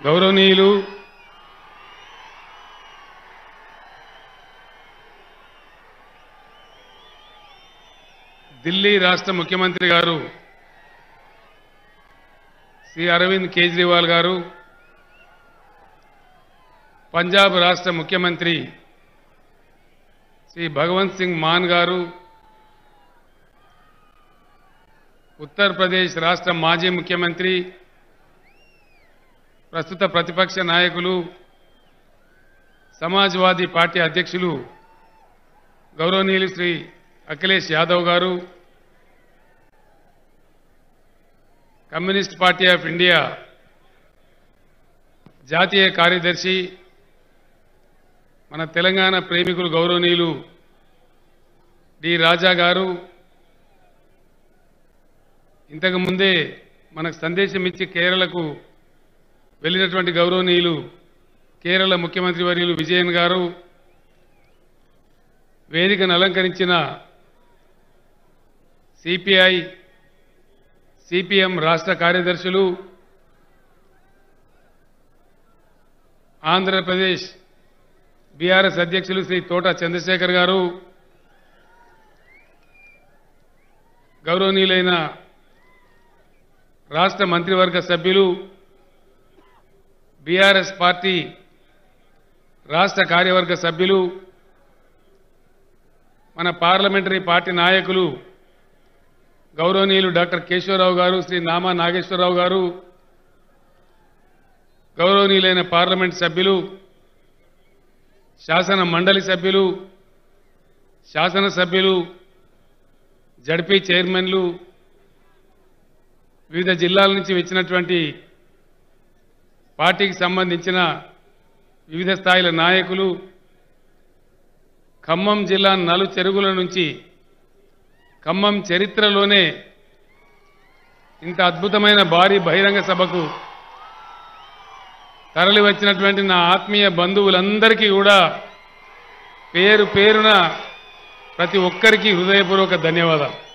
గౌరవనీయులు ఢిల్లీ రాష్ట్ర ముఖ్యమంత్రి గారు శ్రీ అరవింద్ కేజ్రీవాల్ గారు పంజాబ్ రాష్ట్ర ముఖ్యమంత్రి శ్రీ భగవంత్ సింగ్ మాన్ గారు ఉత్తరప్రదేశ్ రాష్ట్ర మాజీ ముఖ్యమంత్రి ప్రస్తుత ప్రతిపక్ష నాయకులు సమాజ్వాదీ పార్టీ అధ్యక్షులు గౌరవనీయులు శ్రీ అఖిలేష్ యాదవ్ గారు కమ్యూనిస్ట్ పార్టీ ఆఫ్ ఇండియా జాతీయ కార్యదర్శి మన తెలంగాణ ప్రేమికులు గౌరవనీయులు డి రాజా గారు ఇంతకు ముందే మనకు సందేశం ఇచ్చి కేరళకు వెళ్ళినటువంటి గౌరవనీయులు కేరళ ముఖ్యమంత్రి వర్యులు విజయన్ గారు వేదికను అలంకరించిన సిపిఐ సిపిఎం రాష్ట్ర కార్యదర్శులు ఆంధ్రప్రదేశ్ బీఆర్ఎస్ అధ్యక్షులు శ్రీ తోట చంద్రశేఖర్ గారు గౌరవనీయులైన రాష్ట్ర మంత్రివర్గ సభ్యులు బీఆర్ఎస్ పార్టీ రాష్ట్ర కార్యవర్గ సభ్యులు మన పార్లమెంటరీ పార్టీ నాయకులు గౌరవనీయులు డాక్టర్ కేశవరావు గారు శ్రీ నామా నాగేశ్వరరావు గారు గౌరవనీయులైన పార్లమెంట్ సభ్యులు శాసన మండలి సభ్యులు శాసన సభ్యులు జడ్పీ చైర్మన్లు వివిధ జిల్లాల నుంచి వచ్చినటువంటి పార్టీకి సంబంధించిన వివిధ స్థాయిల నాయకులు ఖమ్మం జిల్లా నలు చెరుగుల నుంచి ఖమ్మం చరిత్రలోనే ఇంత అద్భుతమైన భారీ బహిరంగ సభకు తరలి వచ్చినటువంటి నా ఆత్మీయ బంధువులందరికీ కూడా పేరు పేరున ప్రతి ఒక్కరికి హృదయపూర్వక ధన్యవాదాలు